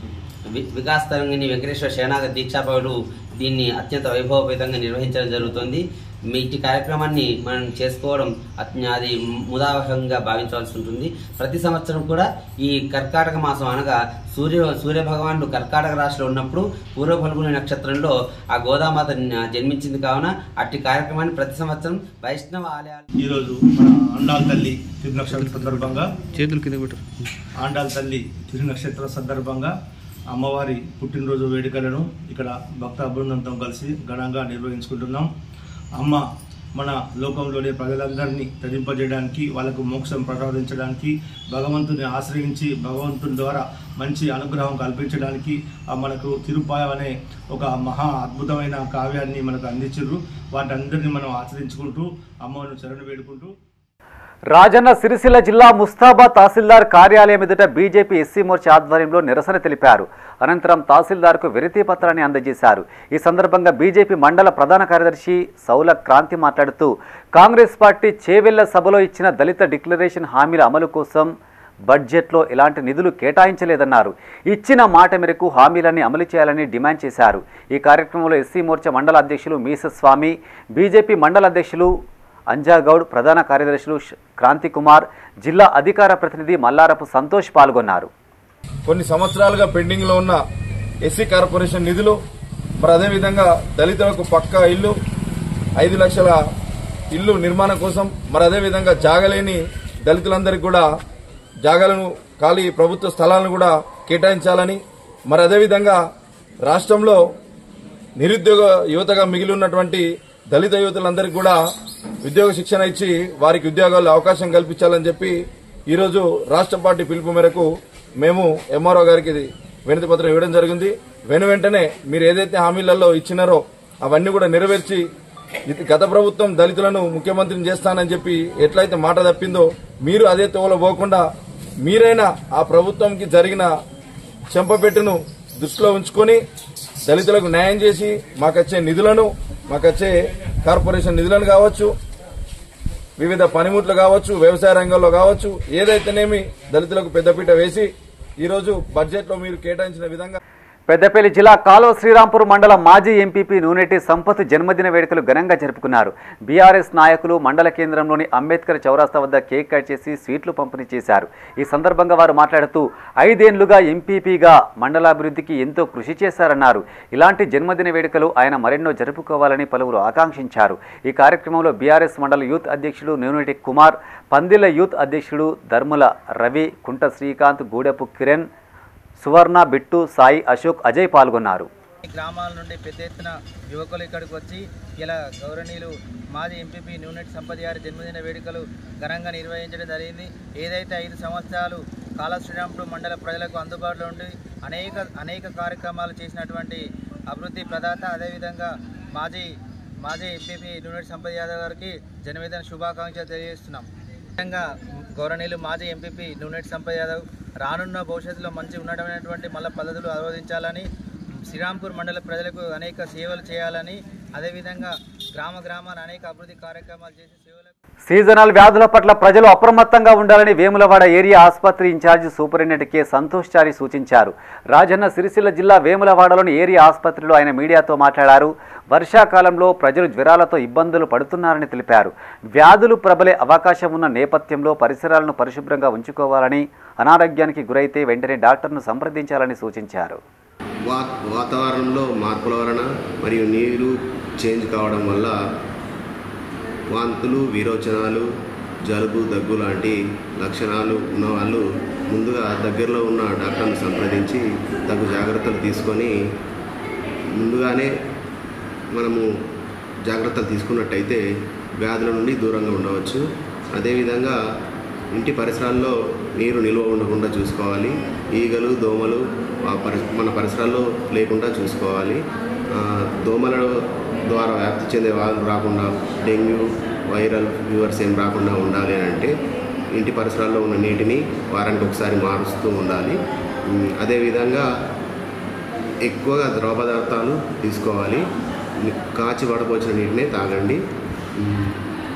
వి- వికాస్ తరంగిణి వెంకటేశ్వర శరణాగ దీక్షాపరులు దీన్ని అత్యంత వైభవపేతంగా నిర్వహించడం జరుగుతుంది మీ ఇట్టి కార్యక్రమాన్ని మనం చేసుకోవడం అత్య- అది ముదావహంగా భావించవలసి ఉంటుంది ప్రతి సంవత్సరం కూడా ఈ కర్కాటక మాసం అనగా సూర్య సూర్య భగవానుడు కర్కాటక రాశిలో ఉన్నప్పుడు పూర్వ ఫల్గుని నక్షత్రంలో ఆ గోదామాత న- జన్మించింది కావున అట్టి కార్యక్రమాన్ని ప్రతి సంవత్సరం వైష్ణవ ఆలయాలు ఈరోజు మన అండాల్ తల్లి తిరునక్షత్ర సందర్భంగా చేతులు కింద పెట్టు ఆండాల్ తల్లి తిరునక్షత్ర సందర్భంగా అమ్మవారి పుట్టినరోజు వేడుకలను ఇక్కడ భక్త బృందంతో కలిసి ఘనంగా నిర్వహించుకుంటున్నాం అమ్మ మన లోకంలోని ప్రజలందరినీ తరింపజేయడానికి వాళ్ళకు మోక్షం ప్రసాదించడానికి భగవంతుని ఆశ్రయించి భగవంతుని ద్వారా మంచి అనుగ్రహం కల్పించడానికి ఆ మనకు తిరుపాయ అనే ఒక మహా అద్భుతమైన కావ్యాన్ని మనకు అందించారు వాటందరినీ మనం ఆచరించుకుంటూ అమ్మను శరణు వేడుకుంటూ రాజన్న సిరిసిల్ల జిల్లా ముస్తాబాద్ తహసీల్దార్ కార్యాలయం ఎదుట బీజేపీ ఎస్సీ మోర్చా ఆధ్వర్యంలో నిరసన తెలిపారు అనంతరం తహసీల్దార్కు వినతి పత్రాన్ని అందజేశారు ఈ సందర్భంగా బీజేపీ మండల ప్రధాన కార్యదర్శి సౌల క్రాంతి మాట్లాడుతూ కాంగ్రెస్ పార్టీ చేవెళ్ల సభలో ఇచ్చిన దళిత డిక్లరేషన్ హామీల అమలు కోసం బడ్జెట్లో ఎలాంటి నిధులు కేటాయించలేదన్నారు ఇచ్చిన మాట మేరకు హామీలన్నీ అమలు చేయాలని డిమాండ్ చేశారు ఈ కార్యక్రమంలో ఎస్సీ మోర్చా మండల అధ్యక్షులు మీసస్వామి బీజేపీ మండల అధ్యక్షులు అంజాగౌడ్ ప్రధాన కార్యదర్శులు ష్- క్రాంతి కుమార్ జిల్లా అధికార ప్రతినిధి మల్లారపు సంతోష్ పాల్గొన్నారు కొన్ని సంవత్సరాలుగా పెండింగ్ లో ఉన్న ఎస్సీ కార్పొరేషన్ నిధులు మరి అదేవిధంగా దళితులకు పక్కా ఇల్లు ఐదు లక్షల ఇల్లు నిర్మాణం కోసం మరి అదేవిధంగా జాగలేని దళితులందరికీ కూడా జాగాలను ఖాళీ ప్రభుత్వ స్థలాలను కూడా కేటాయించాలని మరి అదేవిధంగా రాష్ట్రంలో నిరుద్యోగ యువతగా మిగిలి ఉన్నటువంటి దళిత యువతులందరికీ కూడా ఉద్యోగ శిక్షణ ఇచ్చి వారికి ఉద్యోగాల్లో అవకాశం కల్పించాలని చెప్పి ఈరోజు రాష్ట్ర పార్టీ పిలుపు మేరకు మేము ఎంఆర్ఓ గారికి ఇది వినతి పత్రం ఇవ్వడం జరిగింది వెను వెంటనే మీరు ఏదైతే హామీలలో ఇచ్చినారో అవన్నీ కూడా నెరవేర్చి ఇది గత ప్రభుత్వం దళితులను ముఖ్యమంత్రిని చేస్తానని చెప్పి ఎట్లయితే మాట తప్పిందో మీరు అదే తోవలో పోకుండా మీరైనా ఆ ప్రభుత్వంకి జరిగిన చెంపపెట్టును దృష్టిలో ఉంచుకొని దళితులకు న్యాయం చేసి మాకొచ్చే నిధులను మాకొచ్చే కార్పొరేషన్ నిధులను కావచ్చు వివిధ పనిముట్లు కావచ్చు వ్యవసాయ రంగంలో కావచ్చు ఏదైతేనేమి దళితులకు పెద్దపీట వేసి ఈరోజు బడ్జెట్లో మీరు కేటాయించిన విధంగా పెద్దపల్లి జిల్లా కాలువ శ్రీరాంపూర్ మండలం మాజీ ఎంపీపీ నూనెటి సంపత్ జన్మదిన వేడుకలు ఘనంగా జరుపుకున్నారు బీఆర్ఎస్ నాయకులు మండల కేంద్రంలోని అంబేద్కర్ చౌరాస్తా వద్ద కేక్ కట్ చేసి స్వీట్లు పంపిణీ చేశారు ఈ సందర్భంగా వారు మాట్లాడుతూ ఐదేళ్లుగా ఎంపీపీగా మండలాభివృద్ధికి ఎంతో కృషి చేశారన్నారు ఇలాంటి జన్మదిన వేడుకలు ఆయన మరెన్నో జరుపుకోవాలని పలువురు ఆకాంక్షించారు ఈ కార్యక్రమంలో బీఆర్ఎస్ మండల యూత్ అధ్యక్షుడు నూనెటి కుమార్ పందిల యూత్ అధ్యక్షుడు ధర్ముల రవి కుంట శ్రీకాంత్ గూడెపు కిరణ్ సువర్ణ బిట్టు సాయి అశోక్ అజయ్ పాల్గొన్నారు గ్రామాల నుండి పెద్ద ఎత్తున యువకులు ఇక్కడికి వచ్చి ఇలా గౌరవనీయులు మాజీ ఎంపీపీ నూనెటి సంపద గారి జన్మదిన వేడుకలు ఘనంగా నిర్వహించడం జరిగింది ఏదైతే ఐదు సంవత్సరాలు కాళ శ్రీరాంపురం మండల ప్రజలకు అందుబాటులో ఉండి అనేక అనేక కార్యక్రమాలు చేసినటువంటి అభివృద్ధి ప్రదాత అదేవిధంగా మాజీ మాజీ ఎంపీపీ నూనెటి సంపద యాదవ్ గారికి జన్మదిన శుభాకాంక్షలు తెలియజేస్తున్నాం ముఖ్యంగా గౌరవనీయులు మాజీ ఎంపీపీ నూనెటి సంపద యాదవ్ రానున్న భవిష్యత్తులో మంచి ఉన్నతమైనటువంటి మళ్ళా పద్ధతులు ఆరోధించాలని శ్రీరాంపూర్ మండల ప్రజలకు అనేక సేవలు చేయాలని అదేవిధంగా గ్రామ గ్రామాన అనేక అభివృద్ధి కార్యక్రమాలు చేసి సేవలు సీజనల్ వ్యాధుల పట్ల ప్రజలు అప్రమత్తంగా ఉండాలని వేములవాడ ఏరియా ఆసుపత్రి incharge superintendent K Santosh Chari సూచించారు రాజన్న సిరిసిల్ల జిల్లా వేములవాడలోని ఏరియా ఆసుపత్రిలో ఆయన మీడియాతో మాట్లాడారు వర్షాకాలంలో ప్రజలు జ్వరాలతో ఇబ్బందులు పడుతున్నారని తెలిపారు వ్యాధులు ప్రబలే అవకాశం ఉన్న నేపథ్యంలో పరిసరాలను పరిశుభ్రంగా ఉంచుకోవాలని అనారోగ్యానికి గురైతే వెంటనే డాక్టర్ను సంప్రదించాలని సూచించారు వా వాతావరణంలో మార్పుల వలన మరియు నీరు చేంజ్ కావడం వల్ల వాంతులు విరోచనాలు జలుబు దగ్గు లాంటి లక్షణాలు ఉన్నవాళ్ళు ముందుగా దగ్గరలో ఉన్న డాక్టర్ను సంప్రదించి తగు జాగ్రత్తలు తీసుకొని ముందుగానే మనము జాగ్రత్తలు తీసుకున్నట్టయితే వ్యాధుల నుండి దూరంగా ఉండవచ్చు అదేవిధంగా ఇంటి పరిసరాల్లో నీరు నిల్వ ఉండకుండా చూసుకోవాలి ఈగలు దోమలు ఆ పరి మన పరిసరాల్లో లేకుండా చూసుకోవాలి ఆ, దోమల ద్వారా వ్యాప్తి చెందే వ్యాధులు రాకుండా డెంగ్యూ వైరల్ ఫీవర్స్ ఏం రాకుండా ఉండాలి అని అంటే ఇంటి పరిసరాల్లో ఉన్న నీటిని వారానికి ఒకసారి మారుస్తూ ఉండాలి ఉమ్, అదేవిధంగా ఎక్కువగా ద్రవ పదార్థాలు తీసుకోవాలి కాచి వడపోసిన నీటినే తాగండి ఉమ్,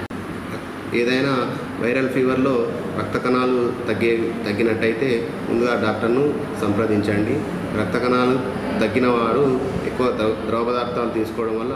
ఏదైనా వైరల్ ఫీవర్లో రక్త కణాలు తగ్గే తగ్గినట్టయితే ముందుగా డాక్టర్ను సంప్రదించండి రక్త కణాలు తగ్గిన వారు ఎక్కువ ద్రవ ద్రవ పదార్థాలు తీసుకోవడం వల్ల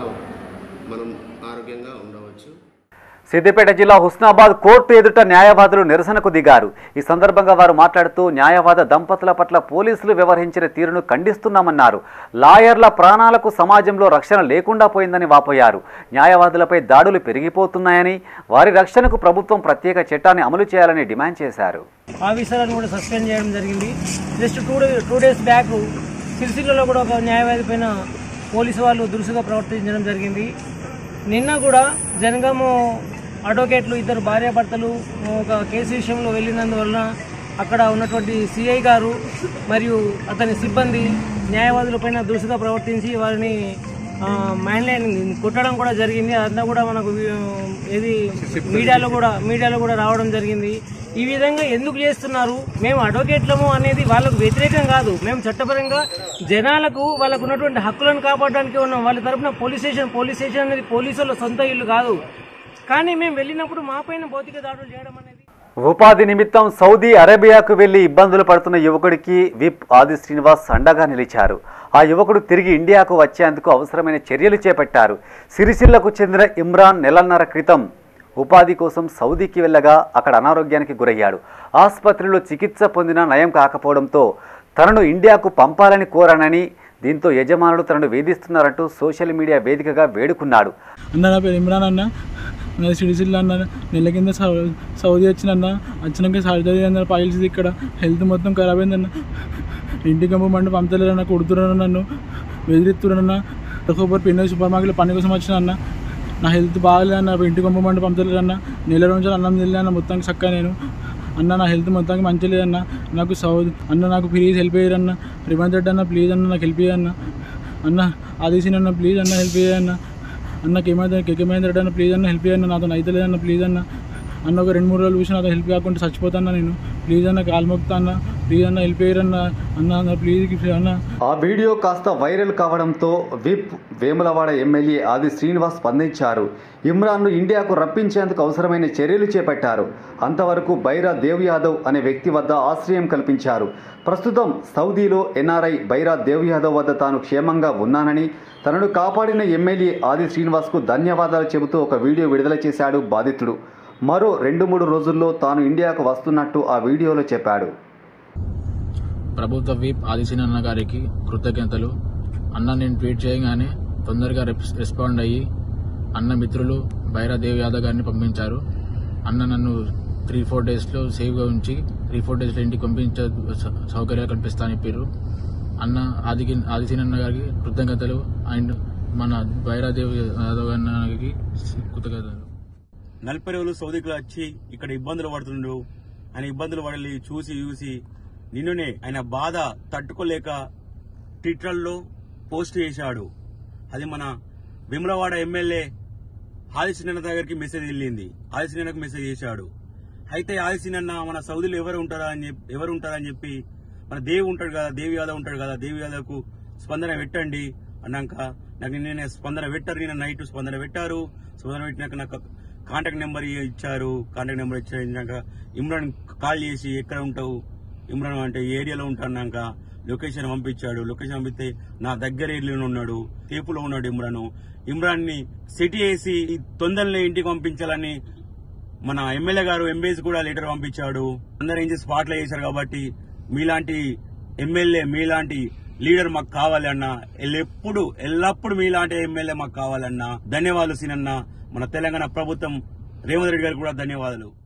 మనం ఆరోగ్యంగా ఉండవచ్చు సిద్దిపేట జిల్లా హుస్నాబాద్ కోర్టు ఎదుట న్యాయవాదులు నిరసనకు దిగారు ఈ సందర్భంగా వారు మాట్లాడుతూ న్యాయవాద దంపతుల పట్ల పోలీసులు వ్యవహరించిన తీరును ఖండిస్తున్నామన్నారు లాయర్ల ప్రాణాలకు సమాజంలో రక్షణ లేకుండా పోయిందని వాపోయారు న్యాయవాదులపై దాడులు పెరిగిపోతున్నాయని వారి రక్షణకు ప్రభుత్వం ప్రత్యేక చట్టాన్ని అమలు చేయాలని డిమాండ్ చేశారు ఆఫీసర్లను కూడా సస్పెండ్ చేయడం జరిగింది just two day two days back సిరిసిల్లలో కూడా ఒక న్యాయవాది పైన పోలీసు వాళ్ళు దురుసుగా ప్రవర్తించడం జరిగింది నిన్న కూడా జనగాము అడ్వకేట్లు ఇద్దరు భార్యాభర్తలు ఒక కేసు విషయంలో వెళ్ళినందువలన అక్కడ ఉన్నటువంటి సిఐ గారు మరియు అతని సిబ్బంది న్యాయవాదుల పైన దురుసుగా ప్రవర్తించి వారిని మైండ్లైన్ కొట్టడం కూడా జరిగింది అదంతా కూడా మనకు ఆ, ఏది మీడియాలో కూడా మీడియాలో కూడా రావడం జరిగింది ఈ విధంగా ఎందుకు చేస్తున్నారు మేము అడ్వకేట్లము అనేది వాళ్ళకు వ్యతిరేకం కాదు మేము చట్టపరంగా జనాలకు వాళ్ళకు ఉన్నటువంటి హక్కులను కాపాడడానికి ఉన్నాం వాళ్ళ తరపున పోలీస్ స్టేషన్ పోలీస్ స్టేషన్ అనేది పోలీసుల సొంత ఇల్లు కాదు కానీ మేము వెళ్ళినప్పుడు మా పైన భౌతిక దాడులు చేయడం అనేది ఉపాధి నిమిత్తం సౌదీ అరేబియాకు వెళ్లి ఇబ్బందులు పడుతున్న యువకుడికి విప్ ఆది శ్రీనివాస్ అండగా నిలిచారు ఆ యువకుడు తిరిగి ఇండియాకు వచ్చేందుకు అవసరమైన చర్యలు చేపట్టారు సిరిసిల్లకు చెందిన ఇమ్రాన్ నెలన్నర క్రితం ఉపాధి కోసం సౌదీకి వెళ్ళగా అక్కడ అనారోగ్యానికి గురయ్యాడు ఆసుపత్రిలో చికిత్స పొందినా నయం కాకపోవడంతో తనను ఇండియాకు పంపాలని కోరానని దీంతో యజమానులు తనను వేధిస్తున్నారంటూ సోషల్ మీడియా వేదికగా వేడుకున్నాడు అన్న నా పేరు ఇమ్రాన్ అన్న నాది సిడిసిల్ అన్న నెల కింద సౌ- సౌదీ వచ్చినన్న వచ్చినాక సర్జరీ అన్న పైల్స్ ఇక్కడ హెల్త్ మొత్తం ఖరాబ్ అయిందన్న ఇంటికి పంపమంటే పంపలేరన్న కొడుతున్నారన్న నన్ను బెదిరిస్తున్నారన్న ఒక్కొక్కరు పిన్న సూపర్ మార్కెట్లో పని కోసం వచ్చిన అన్న నా హెల్త్ బాగాలేదన్న ఇంటికి పంపమంటే పంపలేరన్న నెల రోజులు అన్నం తినలేదన్న మొత్తానికి చక్క నేను అన్న నా హెల్త్ మొత్తానికి మంచి లేదన్న నాకు సౌదీ అన్న నాకు ప్లీజ్ హెల్ప్ అయ్యారన్న రిమంత్ రెడ్డి అన్న ప్లీజ్ అన్న నాకు హెల్ప్ అయ్యన్న అన్న ఆదేశిన్ అన్న ప్లీజ్ అన్న హెల్ప్ అయ్యన్న అన్నకి ఏమైంది కేకేమైంది రెడ్డి అన్న ప్లీజ్ అన్న హెల్ప్ అయ్యన్న నాతో అయితే లేదన్న ప్లీజ్ అన్న అన్న ఒక రెండు మూడు రోజులు చూసి నాతో హెల్ప్ కాకుండా చచ్చిపోతాను నేను ప్లీజ్ అన్న కాలు మొక్తా అన్న ప్లీజ్ అన్న హెల్ప్ అయ్యారన్న అన్న అన్న ప్లీజ్ అన్న ఆ వీడియో కాస్త వైరల్ కావడంతో విప్ వేములవాడ ఎమ్మెల్యే ఆది శ్రీనివాస్ స్పందించారు ఇమ్రాన్ను ఇండియాకు రప్పించేందుకు అవసరమైన చర్యలు చేపట్టారు అంతవరకు బైరా దేవ్ యాదవ్ అనే వ్యక్తి వద్ద ఆశ్రయం కల్పించారు ప్రస్తుతం సౌదీలో ఎన్ఆర్ఐ బైరా దేవ్ యాదవ్ వద్ద తాను క్షేమంగా ఉన్నానని తనను కాపాడిన ఎమ్మెల్యే ఆది శ్రీనివాస్కు ధన్యవాదాలు చెబుతూ ఒక వీడియో విడుదల చేశాడు బాధితుడు మరో రెండు మూడు రోజుల్లో తాను ఇండియాకు వస్తున్నట్టు ఆ వీడియోలో చెప్పాడు ప్రభుత్వ వీప్ ఆదిశీన అన్న గారికి కృతజ్ఞతలు అన్న నేను ట్వీట్ చేయగానే తొందరగా రెస్- రెస్పాండ్ అయ్యి అన్న మిత్రులు బైరాదేవ్ యాదవ్ గారిని పంపించారు అన్న నన్ను త్రీ ఫోర్ డేస్లో సేఫ్గా ఉంచి త్రీ ఫోర్ డేస్లో ఇంటికి పంపించే స- సౌకర్యాలు కల్పిస్తానని చెప్పారు అన్న ఆదికి ఆదిశీన అన్న గారికి కృతజ్ఞతలు అండ్ మన బైరాదేవ్ యాదవ్ అన్నకి కృతజ్ఞతలు నలభై రోజులు సౌదీకి వచ్చి ఇక్కడ ఇబ్బందులు పడుతుండు ఆయన ఇబ్బందులు పడాలి చూసి చూసి నిన్నునే ఆయన బాధ తట్టుకోలేక ట్విట్టర్లో పోస్ట్ చేశాడు అది మన విమలవాడ ఎమ్మెల్యే ఆదిశీనన్న దగ్గరికి మెసేజ్ వెళ్ళింది ఆదిశీనన్నకు మెసేజ్ చేశాడు అయితే ఆదిశీనన్న మన సౌదీలో ఎవరు ఉంటారా అని చెప్పి ఎవరు ఉంటారని చెప్పి మన దేవి ఉంటాడు కదా దేవి యాదవ్ ఉంటాడు కదా దేవి యాదవ్కు స్పందన పెట్టండి అన్నాక నాకు నిన్న స్పందన పెట్టారు నిన్న నైట్ స్పందన పెట్టారు స్పందన పెట్టినాక నాకు కాంటాక్ట్ నెంబర్ ఇచ్చారు కాంటాక్ట్ నెంబర్ ఇచ్చాక ఇమ్రాన్ కాల్ చేసి ఎక్కడ ఉంటావు ఇమ్రాన్ అంటే ఈ ఏరియాలో ఉంటాన్నాక లొకేషన్ పంపించాడు లొకేషన్ పంపిస్తే నా దగ్గర ఏరియాలో ఉన్నాడు తేపులో ఉన్నాడు ఇమ్రాన్ ఇమ్రాన్ ని సిటీ వేసి తొందరలో ఇంటికి పంపించాలని మన ఎమ్మెల్యే గారు ఎంబీఎస్ కూడా లెటర్ పంపించాడు అందరు ఏం చేసి స్పాట్లో చేశారు కాబట్టి మీలాంటి ఎమ్మెల్యే మీలాంటి లీడర్ మాకు కావాలన్నా ఎల్లప్పుడు ఎల్లప్పుడు మీలాంటి ఎమ్మెల్యే మాకు కావాలన్నా ధన్యవాదాలు సినన్న మన తెలంగాణ ప్రభుత్వం రేవంత్ రెడ్డి గారికి కూడా ధన్యవాదాలు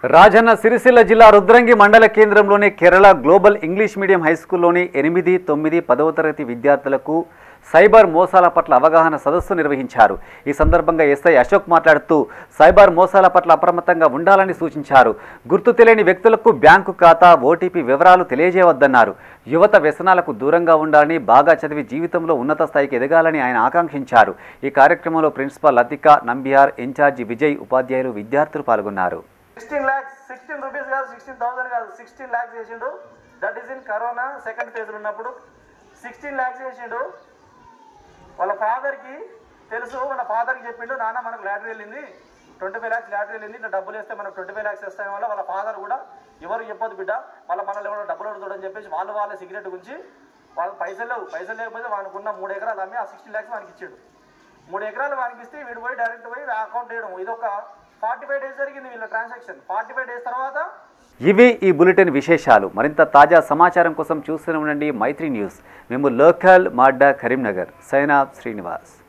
రాజన్న సిరిసిల్ల జిల్లా రుద్రంగి మండల కేంద్రంలోని Kerala global English medium high స్కూల్లోని ఎనిమిది తొమ్మిది పదవ తరగతి విద్యార్థులకు సైబర్ మోసాల పట్ల అవగాహన సదస్సు నిర్వహించారు ఈ సందర్భంగా ఎస్ఐ అశోక్ మాట్లాడుతూ సైబర్ మోసాల పట్ల అప్రమత్తంగా ఉండాలని సూచించారు గుర్తు తెలియని వ్యక్తులకు బ్యాంకు ఖాతా ఓటీపీ వివరాలు తెలియజేయవద్దన్నారు యువత వ్యసనాలకు దూరంగా ఉండాలని బాగా చదివి జీవితంలో ఉన్నత స్థాయికి ఎదగాలని ఆయన ఆకాంక్షించారు ఈ కార్యక్రమంలో ప్రిన్సిపాల్ లతిక నంబియార్ ఇన్ఛార్జి విజయ్ ఉపాధ్యాయులు విద్యార్థులు పాల్గొన్నారు సిక్స్టీన్ ల్యాక్స్ సిక్స్టీన్ రూపీస్ కాదు సిక్స్టీన్ థౌసండ్ కాదు సిక్స్టీన్ ల్యాక్స్ చేసిండు that is in corona second ఫేజ్లో ఉన్నప్పుడు సిక్స్టీన్ ల్యాక్స్ చేసిండు వాళ్ళ ఫాదర్కి తెలుసు వాళ్ళ ఫాదర్కి చెప్పిండు నాన్న మనకు లాటరీ వెళ్ళింది ట్వంటీ ఫైవ్ ల్యాక్స్ లాటరీ వెళ్ళింది ఇట్లా డబ్బులు వేస్తే మనకు ట్వంటీ ఫైవ్ ల్యాక్స్ వస్తాయి వల్ల వాళ్ళ ఫాదర్ కూడా ఎవరు చెప్పొద్దు బిడ్డ వాళ్ళ మనల్ని ఎవరో డబ్బులు అడుగుతాడని చెప్పేసి వాళ్ళు వాళ్ళ సిగరెట్ గురించి వాళ్ళ పైసలు లేవు పైసలు లేకపోతే వానికి ఉన్న మూడు ఎకరాలు అమ్మి ఆ సిక్స్టీన్ ల్యాక్స్ వానికి ఇచ్చాడు మూడు ఎకరాలు వానికి ఇస్తే వీడు పోయి డైరెక్ట్ పోయి అకౌంట్ వేయడం ఇది ఒక ఫార్టీ ఫైవ్ డేస్ జరిగింది వీళ్ళ ట్రాన్సాక్షన్ ఫార్టీ ఫైవ్ డేస్ తర్వాత ఇవి ఈ బులెటిన్ విశేషాలు మరింత తాజా సమాచారం కోసం చూస్తూనే ఉండండి మైత్రి న్యూస్ మేము లోకల్ మాడ్డా కరీంనగర్ సైనా శ్రీనివాస్